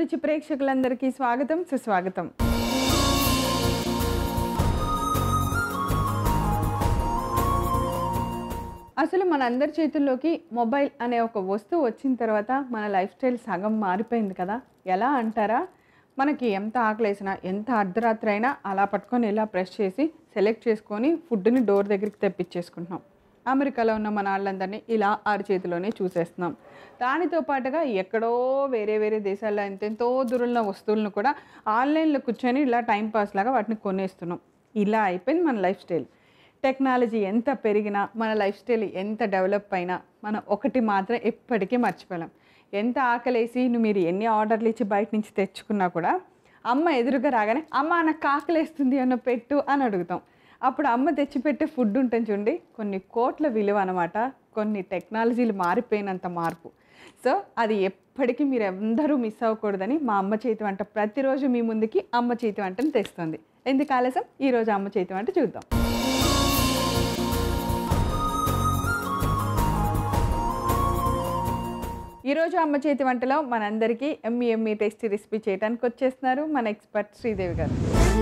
అభిరుచి ప్రేక్షకులందరికీ స్వాగతం సుస్వాగతం అసలు మన అందరి చేతుల్లోకి మొబైల్ అనే ఒక వస్తువు వచ్చిన తర్వాత మన లైఫ్ స్టైల్ సగం మారిపోయింది కదా ఎలా అంటారా మనకి ఎంత ఆకలేసినా ఎంత అర్ధరాత్రి అయినా అలా పట్టుకొని ఇలా ప్రెస్ చేసి సెలెక్ట్ చేసుకొని ఫుడ్ని డోర్ దగ్గరికి తెప్పించేసుకుంటున్నాం అమెరికాలో ఉన్న మన వాళ్ళందరినీ ఇలా ఆరు చేతిలోనే చూసేస్తున్నాం దానితో పాటుగా ఎక్కడో వేరే వేరే దేశాల్లో ఎంతెంతో దూరంలో వస్తువులను కూడా ఆన్లైన్లో కూర్చొని ఇలా టైం పాస్ లాగా వాటిని కొనేస్తున్నాం ఇలా అయిపోయింది మన లైఫ్ స్టైల్ టెక్నాలజీ ఎంత పెరిగినా మన లైఫ్ స్టైల్ ఎంత డెవలప్ అయినా మనం ఒకటి మాత్రం ఎప్పటికీ మర్చిపోలేం ఎంత ఆకలేసి నువ్వు మీరు ఎన్ని ఆర్డర్లు ఇచ్చి బయట నుంచి తెచ్చుకున్నా కూడా అమ్మ ఎదురుగా రాగానే అమ్మ నాకు ఆకలేస్తుంది అన్న పెట్టు అని అడుగుతాం అప్పుడు అమ్మ తెచ్చిపెట్టే ఫుడ్ ఉంటుంది చూడండి కొన్ని కోట్ల విలువ అనమాట కొన్ని టెక్నాలజీలు మారిపోయినంత మార్పు సో అది ఎప్పటికీ మీరు అందరూ మిస్ అవ్వకూడదని మా అమ్మ చేతి వంట ప్రతిరోజు మీ ముందుకి అమ్మ చేతి వంటను తెస్తుంది ఎందుకు ఆలస్యం ఈరోజు అమ్మ చేతి వంట చూద్దాం ఈరోజు అమ్మ చేతి వంటలో మనందరికీ ఎమ్మి ఎమ్మి టేస్టీ రెసిపీ చేయడానికి వచ్చేస్తున్నారు మన ఎక్స్పర్ట్ శ్రీదేవి గారు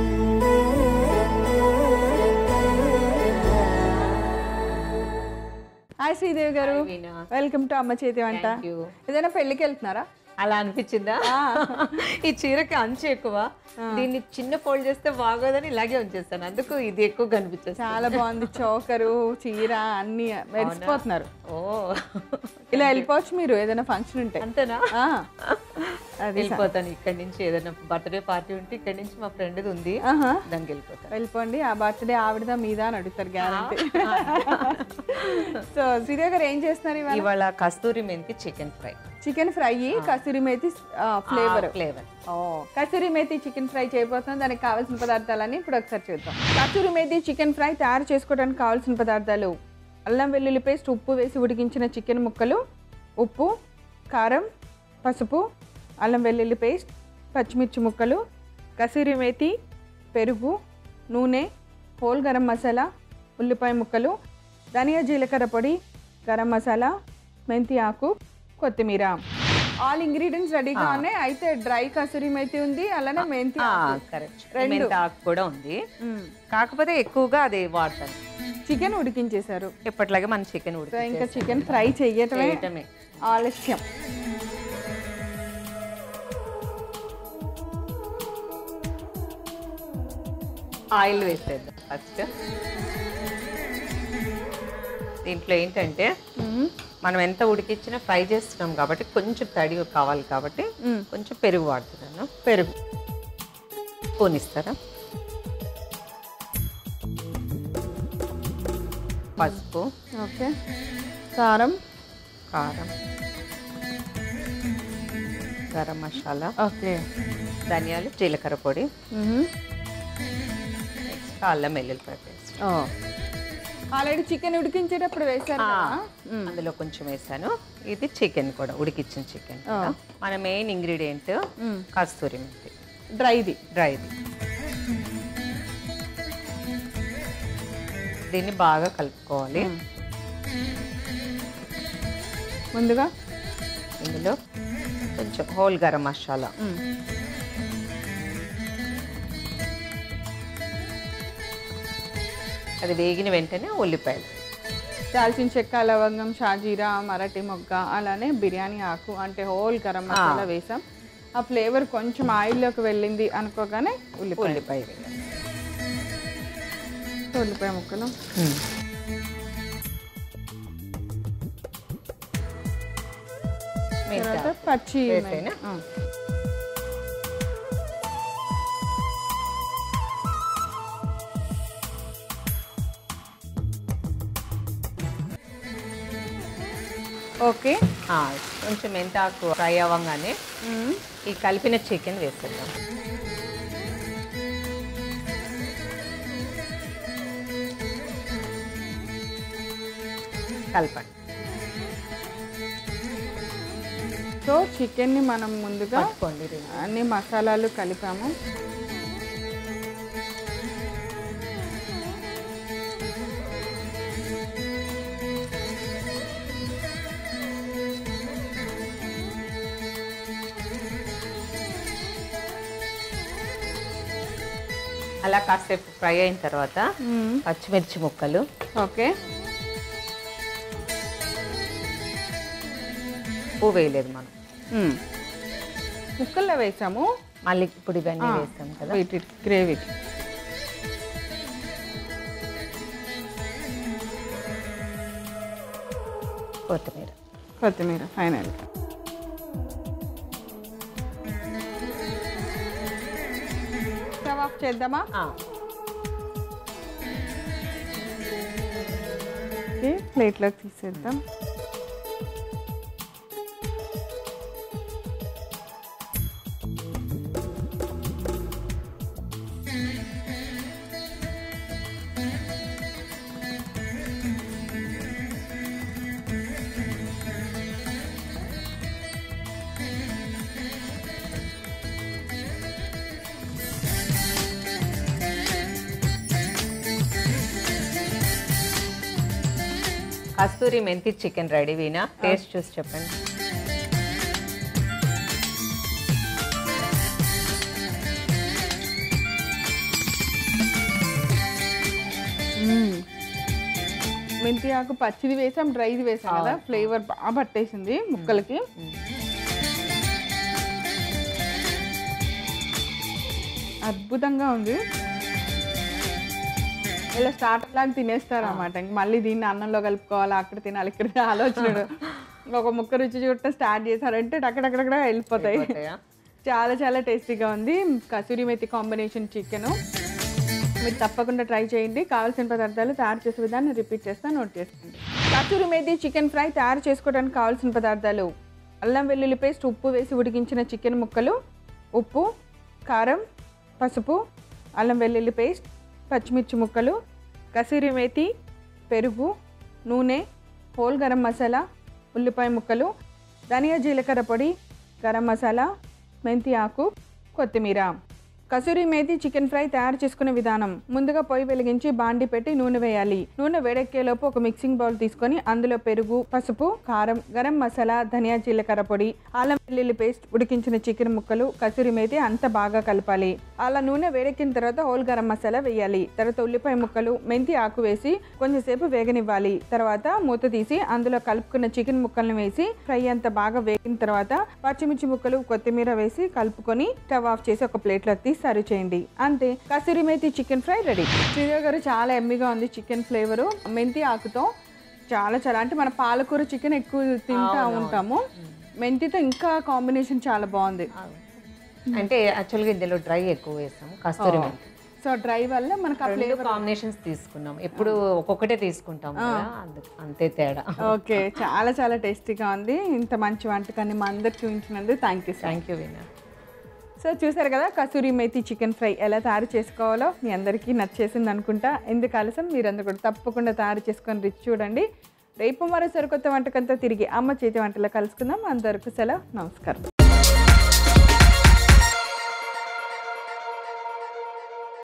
హాయ్ శ్రీదేవి గారు వీణా. వెల్కమ్ టు అమ్మ చేతి వంట Thank you. ఏదైనా పెళ్ళికి వెళ్తున్నారా అలా అనిపించిందా ఈ చీరకి అంచు ఎక్కువ దీన్ని చిన్న ఫోల్డ్ చేస్తే బాగోదని ఇలాగే ఉంచేస్తాను అందుకు ఇది ఎక్కువ కనిపించేస్తుంది చాలా బాగుంది చోకరు చీర అన్ని మెరిసిపోతున్నారు ఓ ఇలా వెళ్ళిపోవచ్చు మీరు ఏదైనా ఫంక్షన్ ఉంటే అంతేనా ఆ, అది వెళ్ళిపోతాను ఇక్కడి నుంచి ఏదైనా బర్త్డే పార్టీ ఉంటే ఇక్కడి నుంచి మా ఫ్రెండ్ ఉంది ఆహా. దానికి వెళ్ళిపోతాను వెళ్ళిపోండి ఆ బర్త్డే ఆవిడదా మీదా అని అడుగుతారు గ్యారంటీ సో శ్రీదేవి గారు ఏం చేస్తున్నారు ఇవాళ ఇవాళ కస్తూరి మెంతి chicken fry chicken fry kasuri methi flavour flavour ఓ కసూరి మేతి చికెన్ ఫ్రై చేయబోతున్నాం దానికి కావాల్సిన పదార్థాలని ఇప్పుడు ఒకసారి చూద్దాం కసూరి మేతి చికెన్ ఫ్రై తయారు చేసుకోవడానికి కావాల్సిన పదార్థాలు అల్లం వెల్లుల్లి పేస్ట్ ఉప్పు వేసి ఉడికించిన చికెన్ ముక్కలు ఉప్పు కారం పసుపు అల్లం వెల్లుల్లి పేస్ట్ పచ్చిమిర్చి ముక్కలు కసూరి మేతి పెరుగు నూనె హోల్ గరం మసాలా ఉల్లిపాయ ముక్కలు ధనియా జీలకర్ర పొడి గరం మసాలా మెంతి ఆకు కొత్తిమీర ఆల్ ఇంగ్రీడియంట్స్ రెడీగా ఉన్నాయి అయితే డ్రై కసూరి మేతి ఉంది అలానే మెంతి ఆకు. కరెక్ట్ రెండు. మెంతి ఆకు కూడా ఉంది మ్మ్. కాకపోతే ఎక్కువగా అది వాడతాను చికెన్ ఉడికించేశారు ఎప్పటిలాగే మన చికెన్ సో ఉడికి ఇంకా చికెన్ ఫ్రై చెయ్యటమే చేయటమే ఆలస్యం ఆయిల్ వేసేద్దాం ఫస్ట్ దీంట్లో ఏంటంటే మ్మ్. మనం ఎంత ఉడికిచ్చినా ఫ్రై చేస్తున్నాం కాబట్టి కొంచెం తడి కావాలి కాబట్టి మ్మ్. కొంచెం పెరుగు వాడుతున్నాను పెరుగు స్పూన్ ఇస్తారా పసుపు ఓకే కారం కారం గరం మసాలా ఓకే ధనియాలు జీలకర్ర పొడి మ్మ్. నెక్స్ట్ అల్లం వెల్లుల్లిపాయ పేస్ట్ ఓ ఆల్రెడీ చికెన్ ఉడికించేటప్పుడు వేశారు కదా మ్మ్. అందులో కొంచెం వేసాను ఇది చికెన్ కూడా ఉడికిచ్చిన చికెన్ కూడా. మన మెయిన్ ఇంగ్రీడియంట్ మ్మ్. కస్తూరి మెంతి డ్రైది డ్రైది దీన్ని బాగా కలుపుకోవాలి ముందుగా ఇందులో కొంచెం హోల్ గరం మసాలా మ్మ్. అది వేగిన వెంటనే ఉల్లిపాయలు దాల్చిన చెక్క లవంగం షాజీరా మరాఠీ మొగ్గ అలానే బిర్యానీ ఆకు అంటే హోల్ గరం మసాలా వేసాం ఆ ఫ్లేవర్ కొంచెం ఆయిల్లోకి వెళ్ళింది అనుకోగానే ఉల్లిపాయ ఉల్లిపాయ వేయాలి ఉల్లిపాయ ముక్కలు మెంతి తర్వాత ఆకు. పచ్చి వేసేనా? ఆ. ఓకే ఆ, కొంచెం మెంతాకు ఫ్రై అవ్వగానే మ్మ్. ఈ కలిపిన చికెన్ వేసేద్దాం కలపండి సో చికెన్ని మనం ముందుగా పట్టుకోండి రెండు. అన్ని మసాలాలు కలిపాము అలా కాసేపు ఫ్రై అయిన తర్వాత పచ్చిమిర్చి ముక్కలు ఓకే ఉప్పు వేయలేదు మనం మ్మ్. ముక్కల్లో వేసాము మళ్ళీ ఇప్పుడు ఇవన్నీ వేస్తాం కదా వీటి గ్రేవీకి కొత్తిమీర కొత్తిమీర ఫైనల్ స్టవ్ ఆఫ్ చేద్దామా ఆ, ఓకే ప్లేట్లోకి తీసేద్దాం కస్తూరి మెంతి చికెన్ రెడీ వీనా టేస్ట్ చూసి చెప్పండి మెంతి ఆకు పచ్చిది వేసాం డ్రైది వేసాం కదా ఫ్లేవర్ బాగా పట్టేసింది ముక్కలకి అద్భుతంగా ఉంది ఇలా స్టార్టర్ లాగా తినేస్తారు అనమాట ఇంక మళ్ళీ దీన్ని అన్నంలో కలుపుకోవాలి అక్కడ తినాలి ఇక్కడ తినాలి ఆలోచన ఒక ముక్క రుచి చూడటం స్టార్ట్ చేశారంటే అక్కడక్కడక్కడ వెళ్ళిపోతాయి పోతాయా? చాలా చాలా టేస్టీగా ఉంది కసూరి మెతి కాంబినేషన్ చికెన్ మీరు తప్పకుండా ట్రై చేయండి కావాల్సిన పదార్థాలు తయారు చేసే విధాన్ని రిపీట్ చేస్తా నోట్ చేసుకోండి కసూరి మెతి చికెన్ ఫ్రై తయారు చేసుకోవడానికి కావాల్సిన పదార్థాలు అల్లం వెల్లుల్లి పేస్ట్ ఉప్పు వేసి ఉడికించిన చికెన్ ముక్కలు ఉప్పు కారం పసుపు అల్లం వెల్లుల్లి పేస్ట్ పచ్చిమిర్చి ముక్కలు కసూరి మేతి పెరుగు నూనె హోల్ గరం మసాలా ఉల్లిపాయ ముక్కలు ధనియా జీలకర్ర పొడి గరం మసాలా మెంతి ఆకు కొత్తిమీర కసూరి మేతి చికెన్ ఫ్రై తయారు చేసుకునే విధానం ముందుగా పొయ్యి వెలిగించి బాండి పెట్టి నూనె వేయాలి నూనె వేడెక్కేలోపు ఒక మిక్సింగ్ బౌల్ తీసుకొని అందులో పెరుగు పసుపు కారం గరం మసాలా ధనియా జీలకర్ర పొడి అల్లం వెల్లుల్లి పేస్ట్ ఉడికించిన చికెన్ ముక్కలు కసూరి మేతి అంత బాగా కలపాలి అలా నూనె వేడెక్కిన తర్వాత హోల్ గరం మసాలా వేయాలి తర్వాత ఉల్లిపాయ ముక్కలు మెంతి ఆకు వేసి కొంచెంసేపు వేగనివ్వాలి తర్వాత మూత తీసి అందులో కలుపుకున్న చికెన్ ముక్కలను వేసి ఫ్రై అంత బాగా వేగిన తర్వాత పచ్చిమిర్చి ముక్కలు కొత్తిమీర వేసి కలుపుకొని స్టవ్ ఆఫ్ చేసి ఒక ప్లేట్లోకి తీసి సర్వ్ చేయండి అంతే kasuri methi chicken fry ready Sridevi గారు చాలా ఎమ్మిగా ఉంది చికెన్ ఫ్లేవరు మెంతి ఆకుతో చాలా చాలా అంటే మన పాలకూర చికెన్ ఎక్కువ తింటా ఉంటాము మెంతితో ఇంకా కాంబినేషన్ చాలా బాగుంది అంటే యాక్చువల్గా ఇందులో డ్రై ఎక్కువ వేసాము కస్తూరి మెంతి సో డ్రై వల్ల మనకు ఆ రెండు కాంబినేషన్స్ తీసుకున్నాం ఎప్పుడు ఒక్కొక్కటే తీసుకుంటాం కదా అందు- అంతే తేడా ఓకే చాలా చాలా టేస్టీగా ఉంది ఇంత మంచి వంటకాన్ని మా అందరికి చూపించినందుకు thank you sir thank you వినా సో చూసారు కదా కసూరి మేతి చికెన్ ఫ్రై ఎలా తయారు చేసుకోవాలో మీ అందరికీ నచ్చేసింది అనుకుంటా ఎందుకు ఆలస్యం మీరందరూ కూడా తప్పకుండా తయారు చేసుకొని రుచి చూడండి రేపు మరో సరికొత్త వంటకంతో తిరిగి అమ్మ చేతి వంటలో కలుసుకుందాం అంతవరకు సెలవు నమస్కారం